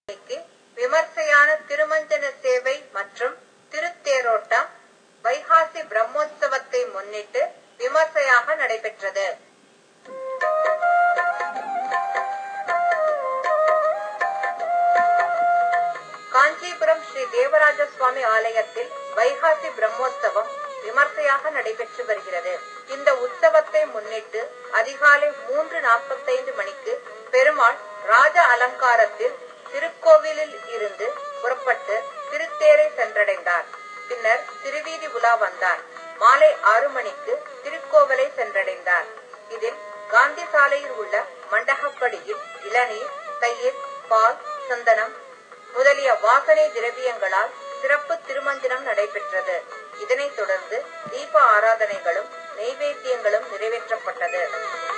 விமர்சையான திருமஞ்சன சேவை மற்றும் திருத்தேரோட்டம் வைகாசி பிரம்மோற்சவத்தை முன்னிட்டு விமர்சையாக நடைபெற்றது காஞ்சிபுரம் ஸ்ரீ தேவராஜ சுவாமி ஆலயத்தில் வைகாசி பிரம்மோற்சவம் விமர்சையாக நடைபெற்று வருகிறது இந்த உற்சவத்தை முன்னிட்டு அதிகாலை மூன்று நாற்பத்தைந்து மணிக்கு பெருமாள் ராஜ அலங்காரத்தில் திருக்கோவிலில் இருந்து புறப்பட்டு திருத்தேரை சென்றடைந்தார் பின்னர் திருவீதி உலா வந்தார் மாலை ஆறு மணிக்கு திருக்கோவிலை சென்றடைந்தார் இதில் காந்தி சாலையில் உள்ள மண்டகப்படியில் இளநீர் தயிர் பால் சந்தனம் முதலிய வாசனை திரவியங்களால் சிறப்பு திருமஞ்சனம் நடைபெற்றது இதனைத் தொடர்ந்து தீப ஆராதனைகளும் நெய்வேத்தியங்களும் நிறைவேற்றப்பட்டது